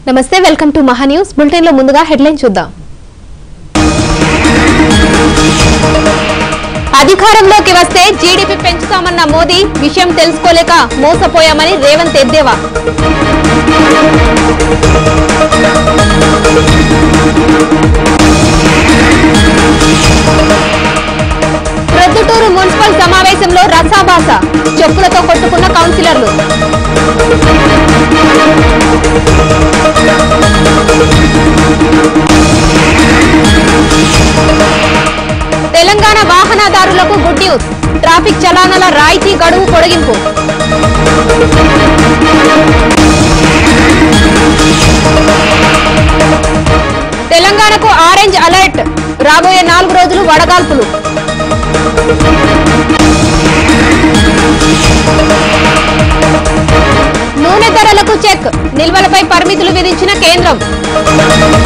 నమస్తే welcome to Maha news bulletin లో ముందుగా హెడ్లైన్ చూద్దాం అధికారంలోకి వస్తే జీడీపీ పెంచుతామన్న మోదీ విషయం తెలుసుకోలేక మోసపోయామని రేవంత్ ఎద్దేవా ప్రొద్దుటూరు మున్సిపల్ సమావేశంలో రసాభాస చెప్పులతో కొట్టుకున్న కౌన్సిలర్లు తెలంగాణ వాహనదారులకు గుడ్ న్యూస్ ట్రాఫిక్ చలానాల రాయితీ గడువు పొడిగింపు తెలంగాణకు ఆరెంజ్ అలర్ట్ రాబోయే నాలుగు రోజులు వడగాల్పులు నూనె ధరలకు చెక్ నిల్వలపై పరిమితులు విధించిన కేంద్రం